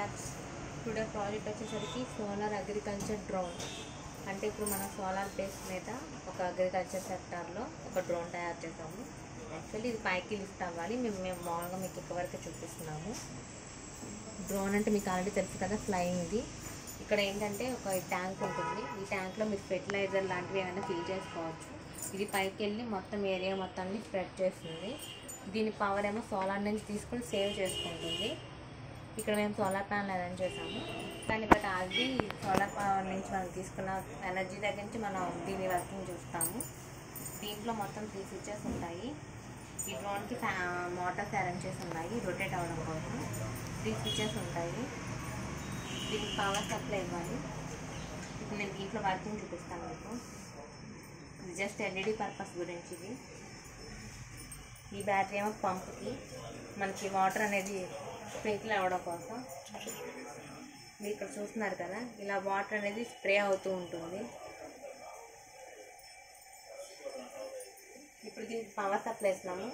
labs today project వచ్చేసరికి solar agriculture drone అంటే ఇప్పుడు మనం సోలార్ బేస్ మీద ఒక అగ్రికల్చర్ సెక్టార్లో ఒక డ్రోన్ తయారు చేసాము యాక్చువల్లీ ఇది పైకి లిఫ్ట్ అవ్వాలి మేము మేము మామూలుగా మీకు ఇక్కడ వరకు చూపిస్తున్నాము డ్రోన్ అంటే మీకు ఆల్రెడీ తెలుసు కదా ఫ్లయింగ్ది ఇక్కడ ఏంటంటే ఒక ట్యాంక్ ఉంటుంది ఈ ట్యాంక్లో మీరు ఫెర్టిలైజర్ లాంటివి ఏమైనా ఫిల్ చేసుకోవచ్చు ఇది పైకి వెళ్ళి మొత్తం ఏరియా మొత్తాన్ని స్ప్రెడ్ చేస్తుంది దీని పవర్ ఏమో సోలార్ నుంచి తీసుకొని సేవ్ చేసుకుంటుంది ఇక్కడ మేము సోలార్ ప్యానల్ అరేంజ్ చేసాము కానీ బట్ అది సోలార్ పవర్ నుంచి మనం తీసుకున్న ఎనర్జీ దగ్గర నుంచి మనం దీని వర్కింగ్ చూస్తాము దీంట్లో మొత్తం త్రీ స్విచ్చెస్ ఉంటాయి ఈ డ్రోన్కి ఫ్యా మోటార్స్ అరేంజ్ చేసి ఉన్నాయి రొటేట్ అవ్వడం కోసం త్రీ స్విచ్చెస్ ఉంటాయి దీనికి పవర్ సప్లై ఇవ్వాలి ఇప్పుడు నేను దీంట్లో వర్కింగ్ చూపిస్తాను మీకు ఇది జస్ట్ ఎల్ఈడి పర్పస్ గురించి ఇది ఈ బ్యాటరీ ఏమో పంప్కి మనకి వాటర్ అనేది స్ప్రింకిల్ అవ్వడం కోసం మీరు ఇక్కడ చూస్తున్నారు కదా ఇలా వాటర్ అనేది స్ప్రే అవుతూ ఉంటుంది ఇప్పుడు దీనికి పవర్ సప్లై ఇస్తున్నాము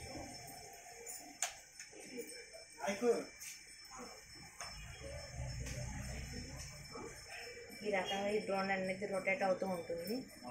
ఈ రకంగా ఈ డ్రోన్ అనేది రొటేట్ అవుతూ ఉంటుంది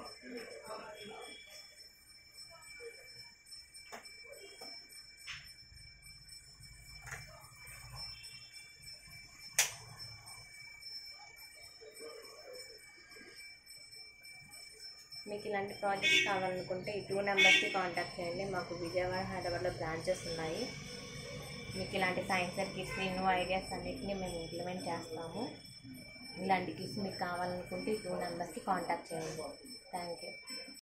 మీకు ఇలాంటి ప్రాజెక్ట్స్ కావాలనుకుంటే ఈ టూ నెంబర్స్కి కాంటాక్ట్ చేయండి మాకు విజయవాడ హైదరాబాద్లో బ్రాంచెస్ ఉన్నాయి మీకు ఇలాంటి సైన్స్ కిట్స్ని న్యూ ఐడియాస్ అన్నిటిని మేము ఇంప్లిమెంట్ చేస్తాము ఇలాంటి కిట్స్ మీకు కావాలనుకుంటే ఈ టూ నెంబర్స్కి కాంటాక్ట్ చేయండి థ్యాంక్ యూ